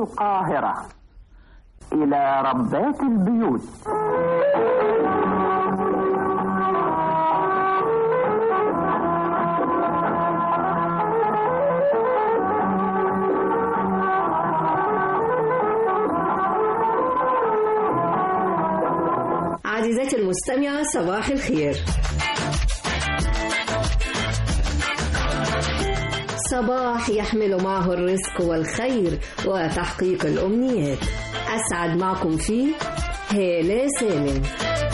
القاهرة إلى ربات البيوت عزيزتي المستمعة صباح الخير صباح يحمل معه الرزق والخير وتحقيق الأمنيات أسعد معكم فيه هالة سالم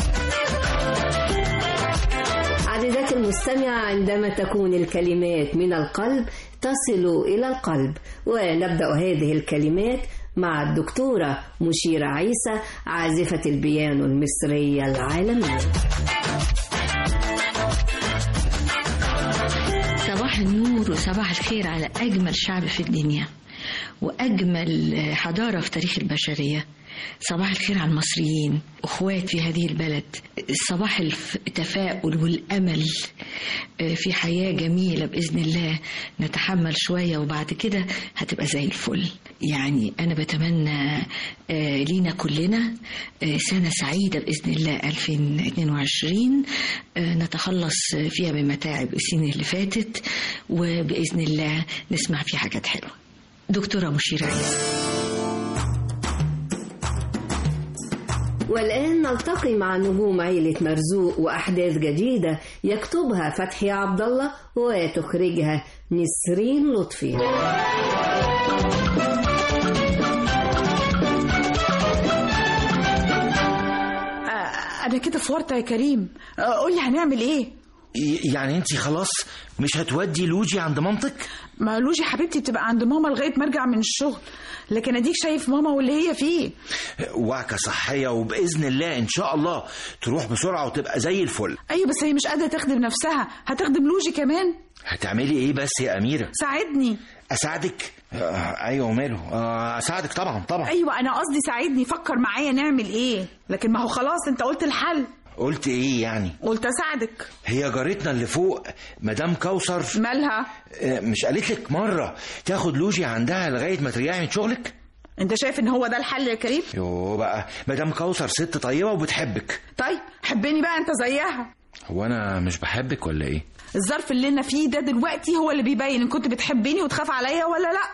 عزيزتي المستمعة عندما تكون الكلمات من القلب تصل إلى القلب ونبدأ هذه الكلمات مع الدكتورة مشيرة عيسى عازفة البيانو المصرية العالمية صباح النور وصباح الخير على أجمل شعب في الدنيا وأجمل حضارة في تاريخ البشرية صباح الخير على المصريين أخوات في هذه البلد صباح التفاؤل والأمل في حياة جميلة بإذن الله نتحمل شوية وبعد كده هتبقى زي الفل يعني أنا بتمنى لينا كلنا سنة سعيدة بإذن الله 2022 نتخلص فيها بمتاعب السنين اللي فاتت وبإذن الله نسمع فيها حاجات حلوة دكتورة مشيرة عيسى والآن نلتقي مع نجوم عيلة مرزوق وأحداث جديدة يكتبها فتحي عبد الله وتخرجها نسرين لطفي انا كده في ورطه يا كريم قول لي هنعمل ايه يعني انت خلاص مش هتودي لوجي عند مامتك ما لوجي حبيبتي بتبقى عند ماما لغايه ما ارجع من الشغل لكن اديك شايف ماما واللي هي فيه وعكه صحيه وباذن الله ان شاء الله تروح بسرعه وتبقى زي الفل ايوه بس هي مش قادره تخدم نفسها هتخدم لوجي كمان هتعملي ايه بس يا اميره ساعدني اساعدك آه ايوه وماله آه اساعدك طبعا طبعا ايوه انا قصدي ساعدني فكر معايا نعمل ايه لكن ما هو خلاص انت قلت الحل قلت ايه يعني قلت اساعدك هي جارتنا اللي فوق مدام كوثر مالها آه مش قالت لك مره تاخد لوجي عندها لغايه ما ترجعي من شغلك انت شايف ان هو ده الحل يا كريم يو بقى مدام كوثر ست طيبه وبتحبك طيب حبني بقى انت زيها هو انا مش بحبك ولا ايه الظرف اللي انا فيه ده دلوقتي هو اللي بيبين ان كنت بتحبني وتخاف عليا ولا لا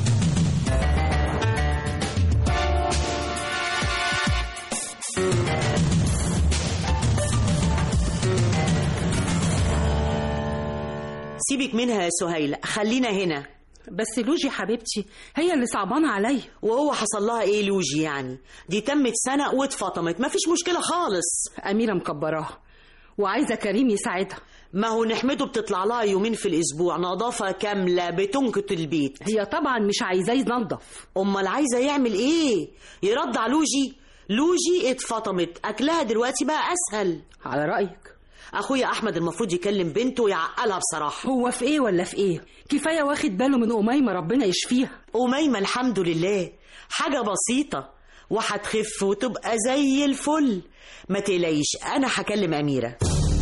سيبك منها يا سهيلة خلينا هنا بس لوجي حبيبتي هي اللي صعبانة عليا وهو حصل لها ايه لوجي يعني دي تمت سنة واتفطمت مفيش مشكلة خالص أميرة مكبراها وعايزة كريم يساعدها ما هو نحمده بتطلع لها يومين في الأسبوع نظافة كاملة بتنكت البيت هي طبعا مش عايزاه ينظف أمال عايزة يعمل إيه؟ يرضع لوجي لوجي اتفطمت أكلها دلوقتي بقى أسهل على رأيك أخويا أحمد المفروض يكلم بنته ويعقلها بصراحة هو في إيه ولا في إيه؟ كفاية واخد باله من أميمة ربنا يشفيها أميمة الحمد لله حاجة بسيطة وهتخف وتبقى زي الفل ما تقلقيش أنا هكلم أميرة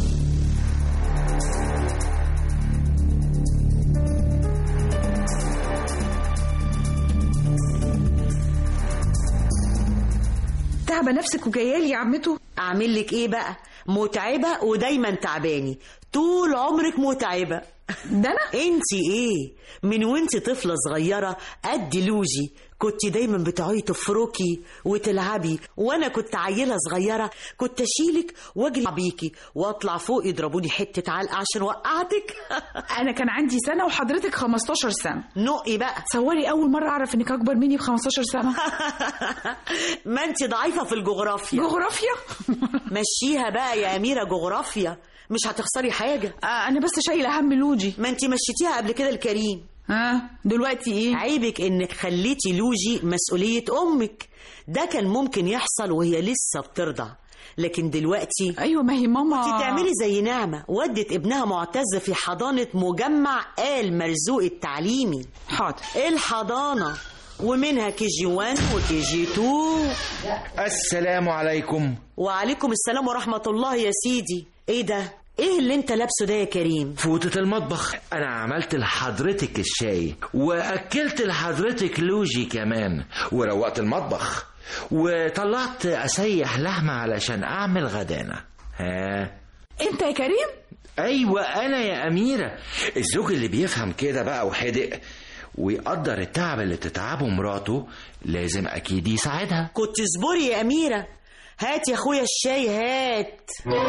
تعبة نفسك وجايالي يا عمته أعمل لك إيه بقى متعبة ودايما تعباني طول عمرك متعبة ده أنا انت ايه من وانت طفلة صغيرة قد لوجي كنت دايما بتقعدي تفركي وتلعبي وانا كنت عيلة صغيرة كنت اشيلك واجري بيكي واطلع فوق يضربوني حتة علقة عشان وقعتك انا كان عندي سنة وحضرتك 15 سنة نقي بقى تصوري اول مرة اعرف انك اكبر مني ب 15 سنة ما انت ضعيفة في الجغرافيا جغرافيا مشيها بقى يا أميرة جغرافيا مش هتخسري حاجة آه انا بس شايلة هم لوجي ما انت مشيتيها قبل كده الكريم ها دلوقتي ايه عيبك انك خليتي لوجي مسؤولية امك ده كان ممكن يحصل وهي لسه بترضع لكن دلوقتي ايوه ما هي ماما انت تعملي زي نعمة ودت ابنها معتز في حضانة مجمع آل مرزوق التعليمي حاضر الحضانة ومنها كي جي 1 وكي جي 2 السلام عليكم وعليكم السلام ورحمة الله يا سيدي ايه ده ايه اللي انت لابسه ده يا كريم فوطة المطبخ أنا عملت لحضرتك الشاي وأكلت لحضرتك لوجي كمان وروقت المطبخ وطلعت أسيح لحمة علشان أعمل غدانا ها انت يا كريم أيوة أنا يا أميرة الزوج اللي بيفهم كده بقى وحدق ويقدر التعب اللي بتتعبه مراته لازم أكيد يساعدها كنت اصبري يا أميرة هات يا أخويا الشاي هات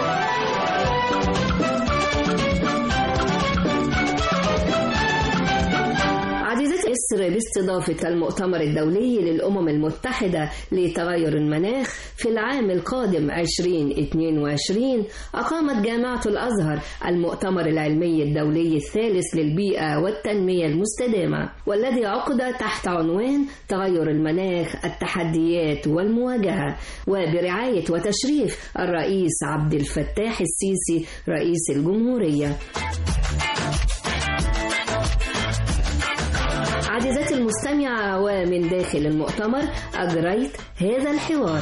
عزيزتي مصر باستضافة المؤتمر الدولي للأمم المتحدة لتغير المناخ في العام القادم 2022 أقامت جامعة الأزهر المؤتمر العلمي الدولي الثالث للبيئة والتنمية المستدامة والذي عقد تحت عنوان تغير المناخ التحديات والمواجهة وبرعاية وتشريف الرئيس عبد الفتاح السيسي رئيس الجمهورية عزيزتي المستمعة ومن داخل المؤتمر أجريت هذا الحوار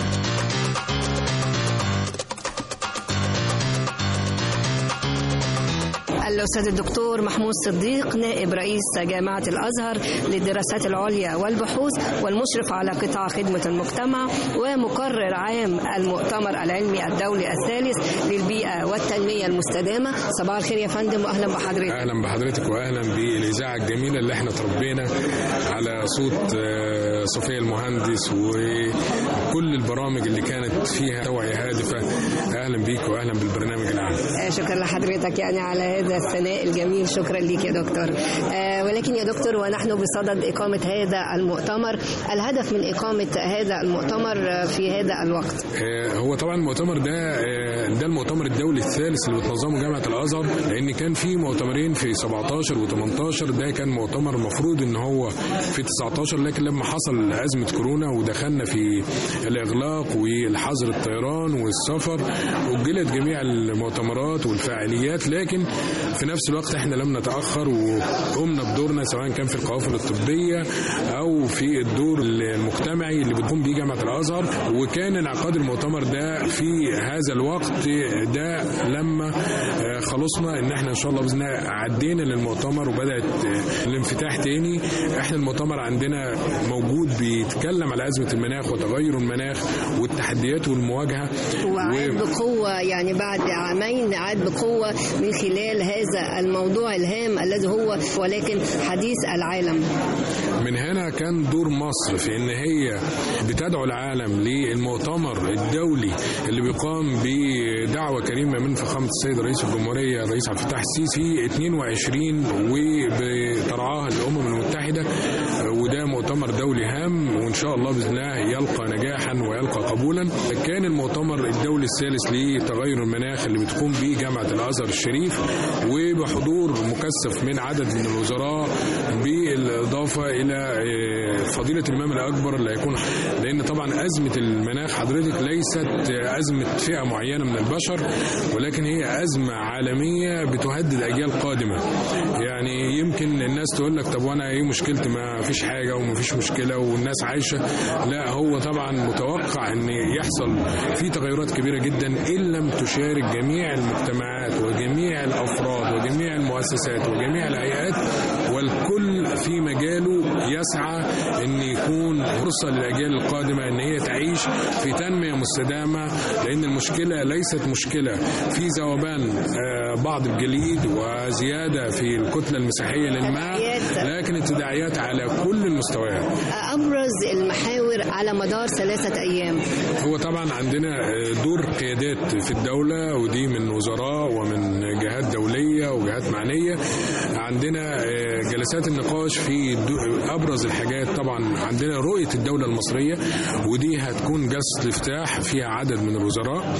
الأستاذ الدكتور محمود صديق نائب رئيس جامعة الأزهر للدراسات العليا والبحوث والمشرف على قطاع خدمة المجتمع ومقرر عام المؤتمر العلمي الدولي الثالث للبيئة والتنمية المستدامة صباح الخير يا فندم وأهلا بحضرتك اهلا بحضرتك واهلا بالاذاعه الجميله اللي احنا تربينا على صوت آه، صفيه المهندس وكل البرامج اللي كانت فيها توعيه هادفه اهلا بيك واهلا بالبرنامج العام آه، شكرا لحضرتك يعني على هذا الثناء الجميل شكرا لك يا دكتور آه، ولكن يا دكتور ونحن بصدد إقامة هذا المؤتمر الهدف من إقامة هذا المؤتمر آه، في هذا الوقت آه، هو طبعا المؤتمر ده آه، ده المؤتمر الدولي الثالث اللي بتنظمه جامعه الازهر لان كان في مؤتمرين في 17 و18 ده كان مؤتمر المفروض ان هو في 19 لكن لما حصل ازمه كورونا ودخلنا في الاغلاق والحظر الطيران والسفر اجلت جميع المؤتمرات والفعاليات لكن في نفس الوقت احنا لم نتاخر وقمنا بدورنا سواء كان في القوافل الطبيه او في الدور المجتمعي اللي بتقوم بيه جامعه الازهر وكان انعقاد المؤتمر ده في هذا الوقت ده لما آه، خلصنا ان احنا ان شاء الله باذن الله عدينا للمؤتمر وبدات آه، الانفتاح تاني احنا المؤتمر عندنا موجود بيتكلم على ازمه المناخ وتغير المناخ والتحديات والمواجهه وعاد بقوة يعني بعد عامين عاد بقوة من خلال هذا الموضوع الهام الذي هو ولكن حديث العالم من هنا كان دور مصر في ان هي بتدعو العالم للمؤتمر الدولي اللي بيقام بدعوه كريمه من فخامه السيد رئيس الجمهوريه الرئيس عبد الفتاح السيسي في 22 وبترعاها الامم المتحده وده مؤتمر دولي هام وان شاء الله باذن الله يلقى نجاحا ويلقى قبولا كان المؤتمر الدولي الثالث لتغير المناخ اللي بتقوم به جامعه الازهر الشريف وبحضور مكثف من عدد من الوزراء بالاضافه الى آه، فضيله الامام الاكبر اللي هيكون لان طبعا ازمه المناخ حضرتك ليست ازمه فئه معينه من البشر ولكن هي ازمه عالميه بتهدد اجيال قادمه يعني يمكن الناس تقول لك طب وانا ايه مشكلتي ما فيش حاجه وما فيش مشكله والناس عايشه لا هو طبعا متوقع ان يحصل في تغيرات كبيره جدا ان لم تشارك جميع المجتمعات وجميع الافراد وجميع المؤسسات وجميع الهيئات والكل في مجاله يسعى ان يكون فرصه للاجيال القادمه ان هي تعيش في تنميه مستدامه لان المشكله ليست مشكله في ذوبان آه، بعض الجليد وزياده في الكتله المساحيه للماء لكن التداعيات على كل المستويات أبرز المحاور على مدار ثلاثة أيام هو طبعا عندنا دور قيادات في الدولة ودي من وزراء ومن جهات دولية وجهات معنية عندنا جلسات النقاش في دو- أبرز الحاجات طبعا عندنا رؤية الدولة المصرية ودي هتكون جلسة الافتتاح فيها عدد من الوزراء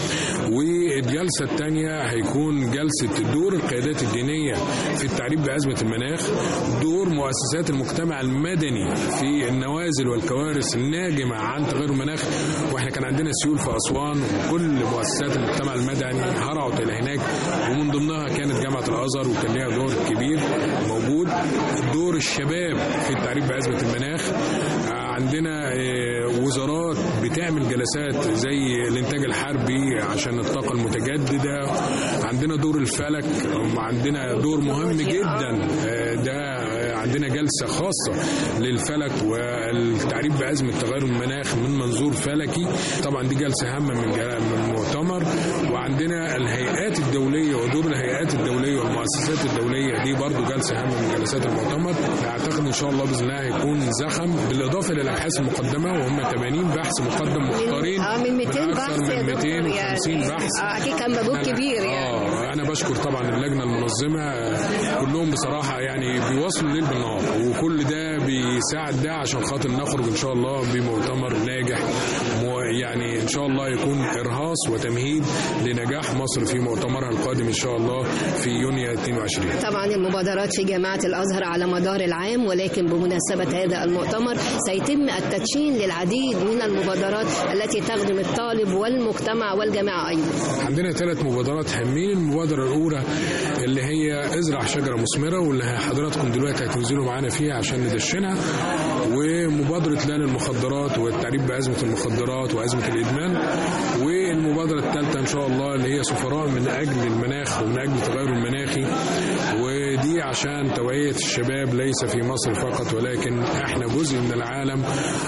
والجلسة الثانية هيكون جلسة دور القيادات الدينية في التعريف بأزمة المناخ دور مؤسسات المجتمع المدني في النوازل والكوارث الناجمة عن تغير المناخ واحنا كان عندنا سيول في أسوان وكل مؤسسات المجتمع المدني هرعت إلى هناك ومن ضمنها كانت جامعة الأزهر وكان ليها دور كبير موجود دور الشباب في التعريف بأزمة المناخ عندنا آه، وزارات بتعمل جلسات زي الانتاج الحربي عشان الطاقه المتجدده عندنا دور الفلك عندنا دور مهم جدا آه، ده آه، عندنا جلسه خاصه للفلك والتعريف بازمه تغير المناخ من منظور فلكي طبعا دي جلسه هامه من جل- من مؤتمر وعندنا الهيئات الدوليه ودور الهيئات الدوليه والمؤسسات الدوليه دي برضو جلسه هامه من جلسات المؤتمر اعتقد ان شاء الله باذن الله هيكون زخم بالاضافه للابحاث المقدمه وهم 80 بحث مقدم مختارين اه من 200 أكثر بحث يا من دكتور 250 يعني بحث اه اكيد كان مجهود أنا- كبير يعني اه انا بشكر طبعا اللجنه المنظمه آه، كلهم بصراحه يعني بيواصلوا الليل بالنهار وكل ده بيساعد ده عشان خاطر نخرج ان شاء الله بمؤتمر ناجح مو- يعني ان شاء الله يكون ارهاص وتمهيد لنجاح مصر في مؤتمرها القادم ان شاء الله في يونيو 22 طبعا المبادرات في جامعة الأزهر على مدار العام ولكن بمناسبة هذا المؤتمر سيتم التدشين للعديد من المبادرات التي تخدم الطالب والمجتمع والجامعة أيضا عندنا ثلاث مبادرات هامين المبادرة الأولى اللي هي ازرع شجرة مثمرة واللي حضراتكم دلوقتي هتنزلوا معانا فيها عشان ندشنها ومبادرة لان المخدرات والتعريف بأزمة المخدرات وأزمة الإدمان والمبادرة الثالثة إن شاء الله اللي هي سفراء من أجل المناخ ومن أجل التغير المناخي ودي عشان توعية الشباب ليس في مصر فقط ولكن احنا جزء من العالم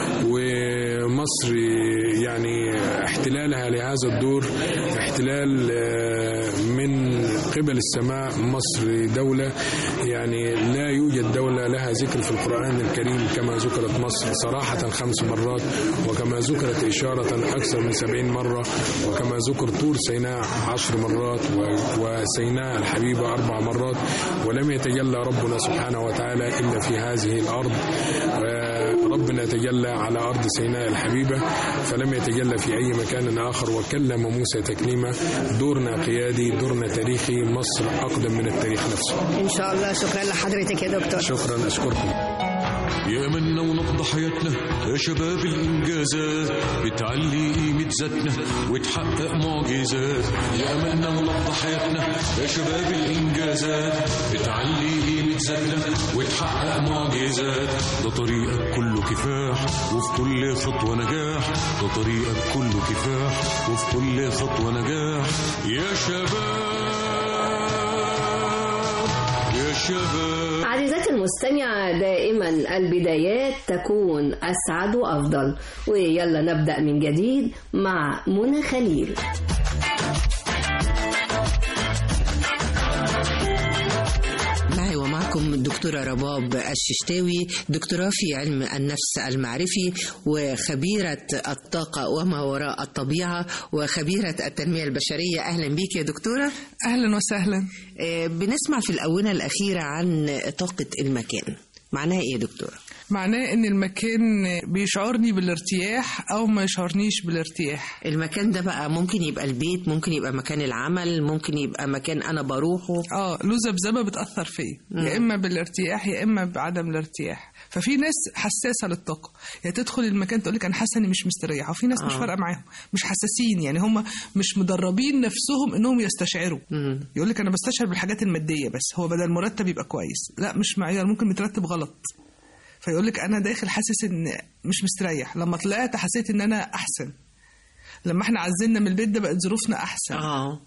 ومصر يعني احتلالها لهذا الدور احتلال آه، من قبل السماء مصر دولة يعني لا يوجد دولة لها ذكر في القرآن الكريم كما ذكرت مصر صراحة خمس مرات وكما ذكرت إشارة أكثر من سبعين مرة وكما ذكر طور سيناء عشر مرات و- وسيناء الحبيبة أربع مرات ولم يتجلى ربنا سبحانه وتعالى إلا في هذه الأرض آه، ربنا تجلى على أرض سيناء الحبيبة فلم يتجلى في أي مكان آخر وكلم موسى تكليما دورنا قيادي دورنا تاريخي مصر أقدم من التاريخ نفسه إن شاء الله شكرا لحضرتك يا دكتور شكرا أشكركم يا منا ونبض حياتنا يا شباب الإنجازات بتعلي قيمة ذاتنا وتحقق معجزات يا منا ونبض حياتنا يا شباب الإنجازات بتعلي قيمة ذاتنا وتحقق معجزات ده طريقك كله كفاح وفي كل خطوة نجاح ده طريقك كله كفاح وفي كل خطوة نجاح يا شباب يا شباب عزيزاتي المستمعة دائما البدايات تكون أسعد وأفضل ويلا نبدأ من جديد مع منى خليل معي ومعكم الدكتورة رباب الششتاوي دكتوراه في علم النفس المعرفي وخبيرة الطاقة وما وراء الطبيعة وخبيرة التنمية البشرية أهلا بيك يا دكتورة أهلا وسهلا آه، بنسمع في الآونة الأخيرة عن طاقة المكان معناها إيه يا دكتورة؟ معناه ان المكان بيشعرني بالارتياح او ما يشعرنيش بالارتياح المكان ده بقى ممكن يبقى البيت ممكن يبقى مكان العمل ممكن يبقى مكان أنا بروحه اه له ذبذبه بتاثر فيا يا اما بالارتياح يا اما بعدم الارتياح ففي ناس حساسه للطاقه يا تدخل المكان تقول لك انا حاسه اني مش مستريحه وفي ناس مش آه. فارقه معاهم مش حساسين يعني هم مش مدربين نفسهم انهم يستشعروا يقول لك انا بستشعر بالحاجات الماديه بس هو بدل مرتب يبقى كويس لا مش معيار ممكن مترتب غلط فيقول لك انا داخل حاسس ان مش مستريح لما طلعت حسيت ان انا احسن لما احنا عزلنا من البيت ده بقت ظروفنا احسن اه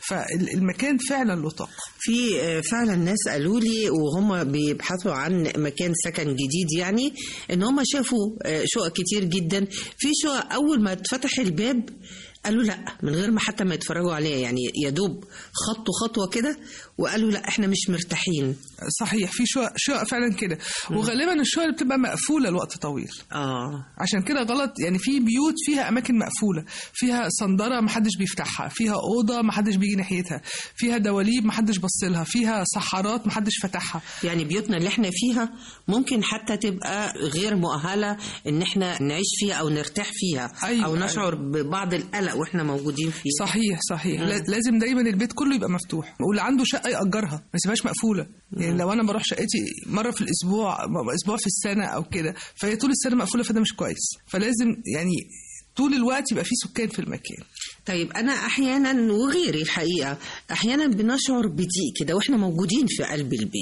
فالمكان فعلا له طاقه في آه، فعلا ناس قالوا لي وهم بيبحثوا عن مكان سكن جديد يعني ان هم شافوا آه، شقق كتير جدا في شقق اول ما اتفتح الباب قالوا لا من غير ما حتى ما يتفرجوا عليها يعني يا دوب خطوا خطوه كده وقالوا لا احنا مش مرتاحين صحيح في شقق شقق فعلا كده وغالبا الشقق اللي بتبقى مقفوله لوقت طويل اه عشان كده غلط يعني في بيوت فيها اماكن مقفوله فيها صندره محدش بيفتحها فيها اوضه محدش بيجي ناحيتها فيها دواليب محدش بص لها فيها صحارات محدش فتحها يعني بيوتنا اللي احنا فيها ممكن حتى تبقى غير مؤهله ان احنا نعيش فيها او نرتاح فيها أيوة، او نشعر ببعض القلق واحنا موجودين فيه صحيح صحيح مم. لا- لازم دايما البيت كله يبقى مفتوح واللي عنده شقه ياجرها ما يسيبهاش مقفوله يعني لو انا بروح شقتي مره في الاسبوع اسبوع في السنه او كده فهي طول السنه مقفوله فده مش كويس فلازم يعني طول الوقت يبقى في سكان في المكان طيب انا احيانا وغيري الحقيقه احيانا بنشعر بضيق كده واحنا موجودين في قلب البيت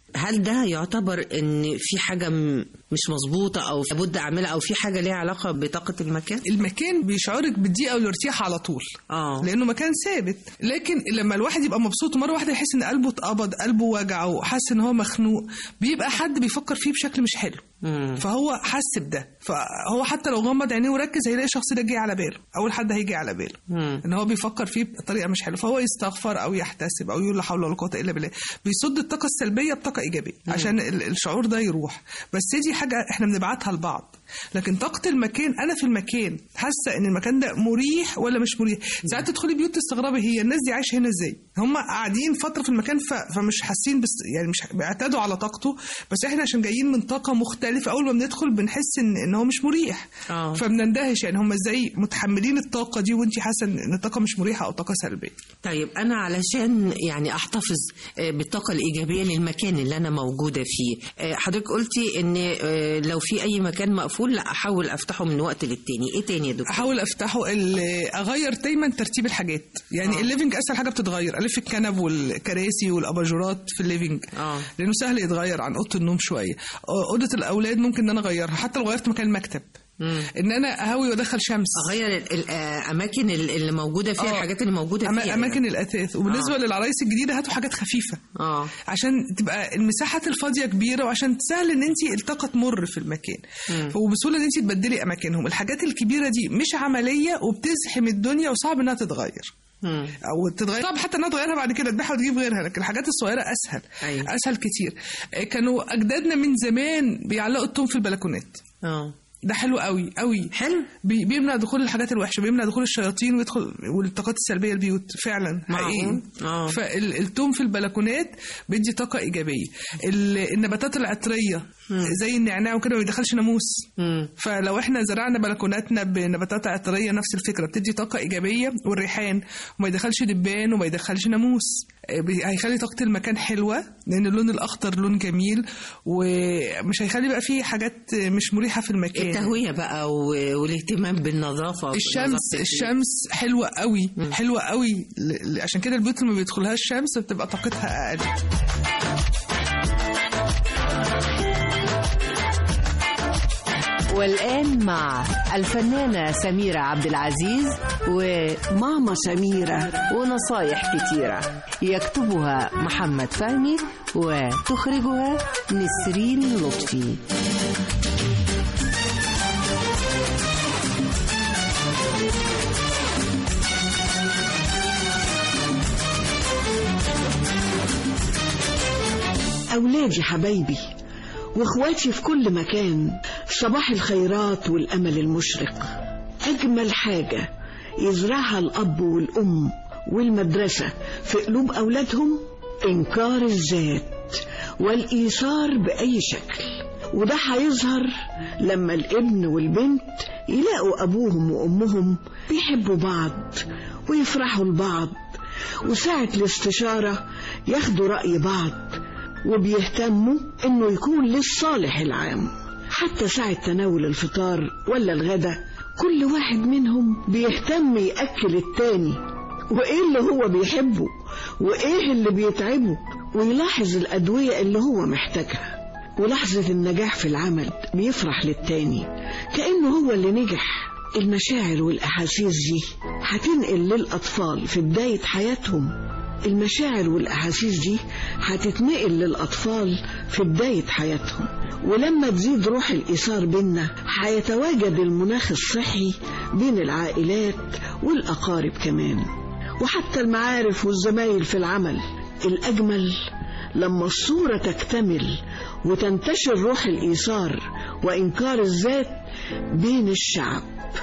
هل ده يعتبر ان في حاجه م- مش مظبوطه او لابد اعملها او في حاجه ليها علاقه بطاقه المكان المكان بيشعرك بالضيقه والارتياح على طول اه لانه مكان ثابت لكن لما الواحد يبقى مبسوط مره واحده يحس ان قلبه اتقبض قلبه وجعه حاسس ان هو مخنوق بيبقى حد بيفكر فيه بشكل مش حلو فهو حس بده فهو حتى لو غمض عينيه وركز هيلاقي الشخص ده جه على باله اول حد هيجي على باله ان هو بيفكر فيه بطريقه مش حلوه فهو يستغفر او يحتسب او يقول لا حول ولا قوه الا بالله بيصد الطاقه السلبيه بطاقه ايجابيه عشان ال- الشعور ده يروح بس دي حاجه احنا بنبعتها لبعض لكن طاقه المكان انا في المكان حاسه ان المكان ده مريح ولا مش مريح ساعات تدخلي بيوت تستغربي هي الناس دي عايشه هنا ازاي هم قاعدين فتره في المكان ف... فمش حاسين بس يعني مش بيعتادوا على طاقته بس احنا عشان جايين من طاقه مختلفه اول ما بندخل بنحس ان ان هو مش مريح آه. فبنندهش يعني هم ازاي متحملين الطاقه دي وانت حاسه ان الطاقه مش مريحه او طاقه سلبيه طيب انا علشان يعني احتفظ آه، بالطاقه الايجابيه للمكان اللي انا موجوده فيه آه، حضرتك قلتي ان آه، لو في اي مكان مقفول لا احاول افتحه من وقت للتاني ايه تاني يا دكتور احاول افتحه ال- اغير دايما ترتيب الحاجات يعني آه. الليفنج اسهل حاجه بتتغير الف الكنب والكراسي والاباجورات في الليفنج اه لانه سهل يتغير عن اوضه النوم شويه اوضه الاولاد ممكن ان انا اغيرها حتى لو غيرت مكان المكتب ان انا اهوي وادخل شمس اغير ال- الاماكن اللي موجوده فيها آه. الحاجات اللي موجوده أما فيها اماكن الاثاث وبالنسبه آه. للعرايس الجديده هاتوا حاجات خفيفه اه عشان تبقى المساحات الفاضيه كبيره وعشان سهل ان انت الطاقه تمر في المكان وبسهوله ان انت تبدلي اماكنهم الحاجات الكبيره دي مش عمليه وبتزحم الدنيا وصعب انها تتغير مم. او تتغير صعب حتى انها تغيرها بعد كده تبيعها وتجيب غيرها لكن الحاجات الصغيره اسهل أيوة. اسهل كتير آه، كانوا اجدادنا من زمان بيعلقوا التوم في البلكونات اه ده حلو قوي قوي حلو بي- بيمنع دخول الحاجات الوحشه بيمنع دخول الشياطين ويدخل والطاقات السلبيه البيوت فعلا حقيقي معقول؟ آه. فالتوم في البلكونات بيدي طاقه ايجابيه ال- النباتات العطريه زي النعناع وكده ما بيدخلش ناموس مم. فلو احنا زرعنا بلكوناتنا بنباتات عطريه نفس الفكره بتدي طاقه ايجابيه والريحان وما يدخلش دبان وما يدخلش ناموس آه، بي- هيخلي طاقه المكان حلوه لان اللون الاخضر لون جميل ومش هيخلي بقى فيه حاجات مش مريحه في المكان التهويه بقى و- والاهتمام بالنظافه الشمس نظافة البيت. الشمس حلوه قوي حلوه قوي ل- ل- عشان كده البيوت اللي ما بيدخلهاش شمس بتبقى طاقتها اقل والآن مع الفنانة سميرة عبد العزيز وماما سميرة ونصايح كتيرة يكتبها محمد فهمي وتخرجها نسرين لطفي أولادي حبايبي وإخواتي في كل مكان صباح الخيرات والأمل المشرق أجمل حاجة يزرعها الأب والأم والمدرسة في قلوب أولادهم إنكار الذات والإيثار بأي شكل وده هيظهر لما الابن والبنت يلاقوا أبوهم وأمهم بيحبوا بعض ويفرحوا لبعض وساعة الاستشارة ياخدوا رأي بعض وبيهتموا انه يكون للصالح العام حتى ساعة تناول الفطار ولا الغدا كل واحد منهم بيهتم يأكل التاني وإيه اللي هو بيحبه وإيه اللي بيتعبه ويلاحظ الأدوية اللي هو محتاجها ولحظة النجاح في العمل بيفرح للتاني كأنه هو اللي نجح المشاعر والأحاسيس دي هتنقل للأطفال في بداية حياتهم المشاعر والأحاسيس دي هتتنقل للأطفال في بداية حياتهم ولما تزيد روح الإيثار بينا هيتواجد المناخ الصحي بين العائلات والأقارب كمان وحتى المعارف والزمايل في العمل الأجمل لما الصورة تكتمل وتنتشر روح الإيثار وإنكار الذات بين الشعب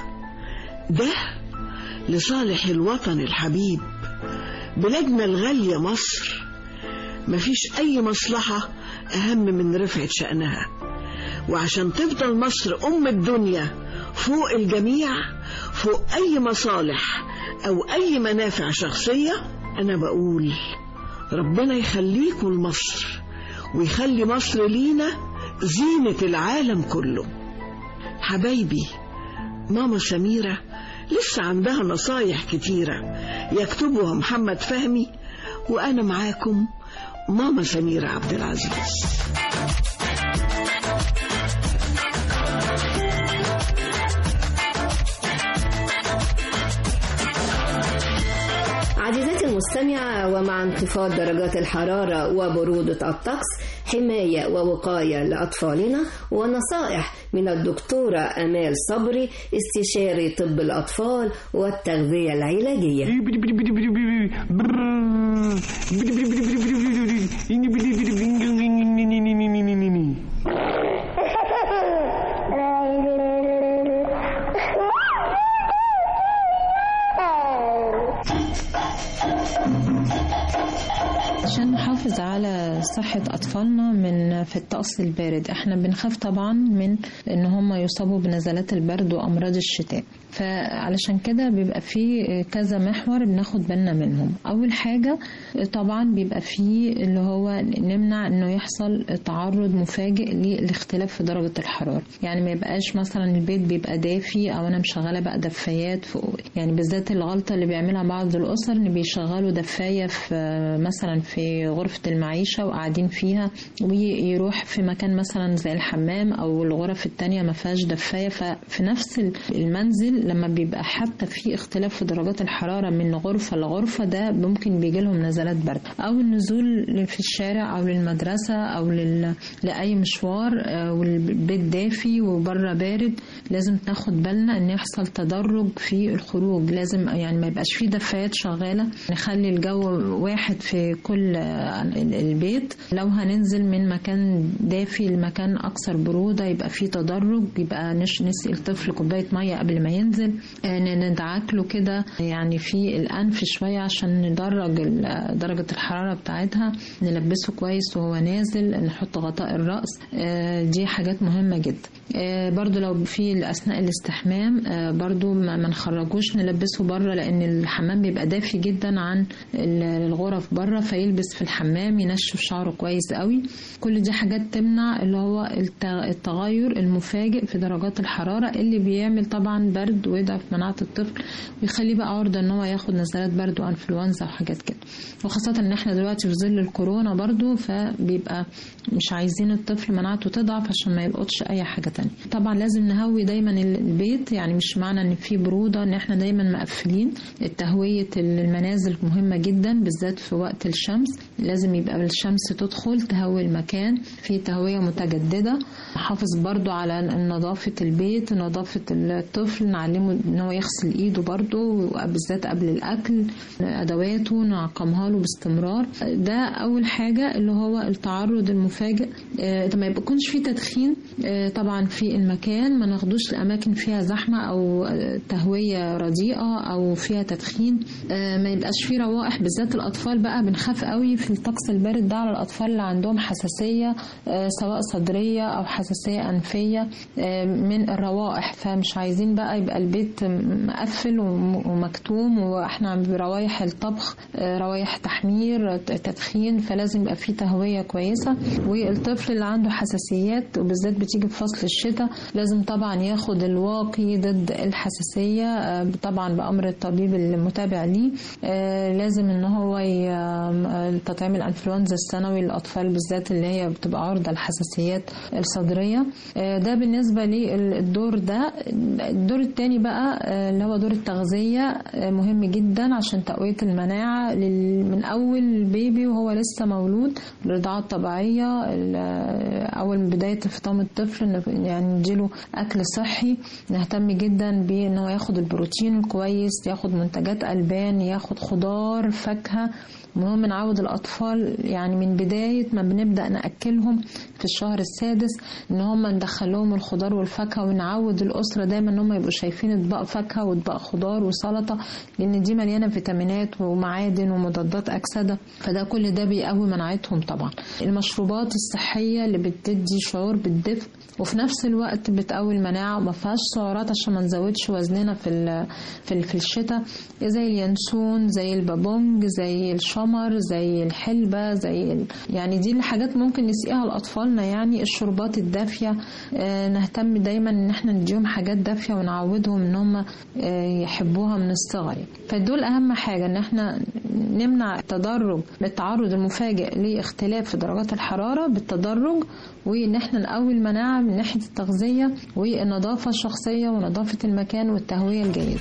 ده لصالح الوطن الحبيب بلادنا الغالية مصر مفيش أي مصلحة أهم من رفعة شأنها وعشان تفضل مصر أم الدنيا فوق الجميع فوق أي مصالح أو أي منافع شخصية أنا بقول ربنا يخليكم لمصر ويخلي مصر لينا زينة العالم كله حبايبي ماما سميرة لسه عندها نصايح كتيرة يكتبها محمد فهمي وأنا معاكم ماما سميرة عبد العزيز عزيزاتي المستمعة ومع انخفاض درجات الحرارة وبرودة الطقس حماية ووقاية لأطفالنا ونصائح من الدكتورة أمال صبري استشاري طب الأطفال والتغذية العلاجية عشان نحافظ على صحة أطفالنا من في الطقس البارد احنا بنخاف طبعا من ان هم يصابوا بنزلات البرد وأمراض الشتاء فعلشان كده بيبقى في كذا محور بناخد بالنا منهم أول حاجة طبعا بيبقى في اللي هو نمنع انه يحصل تعرض مفاجئ للاختلاف في درجة الحرارة يعني ما يبقاش مثلا البيت بيبقى دافي او انا مشغله بقى دفايات فوق يعني بالذات الغلطة اللي بيعملها بعض الأسر ان بيشغلوا دفاية في مثلا في غرفة المعيشة وقاعدين فيها ويروح في مكان مثلا زي الحمام او الغرف التانية ما فيهاش دفاية ففي نفس المنزل لما بيبقى حتى في اختلاف في درجات الحرارة من غرفة لغرفة ده ممكن بيجي لهم نزلات برد او النزول في الشارع او للمدرسة او لل... لأي مشوار والبيت دافي وبره بارد لازم ناخد بالنا ان يحصل تدرج في الخروج لازم يعني ما يبقاش فيه دفايات شغالة نخلي الجو واحد في كل البيت لو هننزل من مكان دافي لمكان اكثر برودة يبقى فيه تدرج يبقى نش نسقي الطفل كوباية مية قبل ما ينزل ندعك له كده يعني في الانف شوية عشان ندرج درجة الحرارة بتاعتها نلبسه كويس وهو نازل نحط غطاء الرأس دي حاجات مهمة جدا برضو لو في أثناء الاستحمام برضو ما نخرجوش نلبسه بره لأن الحمام بيبقى دافي جدا عن الغرف بره فيلبس في الحمام ينشف شعره كويس قوي كل دي حاجات تمنع اللي هو التغير المفاجئ في درجات الحرارة اللي بيعمل طبعا برد ويضعف مناعة الطفل ويخليه بقى عرضة ان هو ياخد نزلات برد وانفلونزا وحاجات كده وخاصة ان احنا دلوقتي في ظل الكورونا برضو فبيبقى مش عايزين الطفل مناعته تضعف عشان ما يلقطش اي حاجة تانية طبعا لازم نهوي دايما البيت يعني مش معنى ان في برودة ان احنا دايما مقفلين التهوية المنازل مهمة جدا بالذات في وقت الشمس لازم يبقى الشمس تدخل تهوي المكان في تهوية متجددة نحافظ برضو على نظافة البيت نظافة الطفل نعلمه ان هو يغسل ايده برضو بالذات قبل الاكل ادواته نعقمها له باستمرار ده اول حاجة اللي هو التعرض المفاجئ اه ما يكونش في تدخين اه طبعا في المكان ما ناخدوش الاماكن فيها زحمة او تهوية رديئة او فيها تدخين اه ما يبقاش في روائح بالذات الاطفال بقى بنخاف قوي في الطقس البارد ده على الاطفال اللي عندهم حساسية سواء صدرية او حساسية انفية من الروائح فمش عايزين بقى يبقى البيت مقفل ومكتوم واحنا بروايح الطبخ روايح تحمير تدخين فلازم يبقى فيه تهوية كويسة والطفل اللي عنده حساسيات وبالذات بتيجي في فصل الشتاء لازم طبعا ياخد الواقي ضد الحساسية طبعا بأمر الطبيب المتابع ليه لازم ان هو تطعيم الانفلونزا السنوي للأطفال بالذات اللي هي بتبقى عرضة للحساسيات الصدرية ده بالنسبة للدور ده الدور التاني بقى اللي هو دور التغذية مهم جدا عشان تقوية المناعة من أول البيبي وهو لسه مولود الرضاعة الطبيعية أول من بداية فطام الطفل يعني نديله أكل صحي نهتم جدا بأن هو ياخد البروتين الكويس ياخد منتجات ألبان ياخد خضار فاكهة مهم نعود الأطفال يعني من بداية ما بنبدأ نأكلهم في الشهر السادس إن هم ندخل لهم الخضار والفاكهة ونعود الأسرة دايما إن هم يبقوا شايفين أطباق فاكهة وأطباق خضار وسلطة لأن دي مليانة فيتامينات ومعادن ومضادات أكسدة فده كل ده بيقوي مناعتهم طبعا المشروبات الصحية اللي بتدي شعور بالدفء وفي نفس الوقت بتقوي المناعة وما فيهاش سعرات عشان ما نزودش وزننا في ال- في ال- في الشتاء زي اليانسون زي البابونج زي الشمر زي الحلبة زي ال... يعني دي الحاجات ممكن نسقيها لأطفالنا يعني الشربات الدافية آه، نهتم دايما ان احنا نديهم حاجات دافية ونعودهم ان هم آه، يحبوها من الصغر فدول اهم حاجة ان احنا نمنع التدرج التعرض المفاجئ لاختلاف في درجات الحرارة بالتدرج وان احنا نقوي المناعة من ناحية التغذية والنظافة الشخصية ونظافة المكان والتهوية الجيدة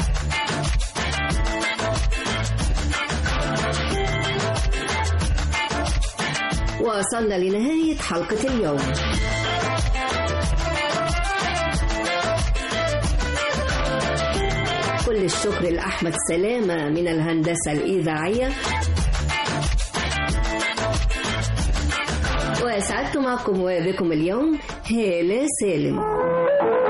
وصلنا لنهاية حلقة اليوم كل الشكر لأحمد سلامة من الهندسة الإذاعية وأسعدت معكم وبكم اليوم هالة سالم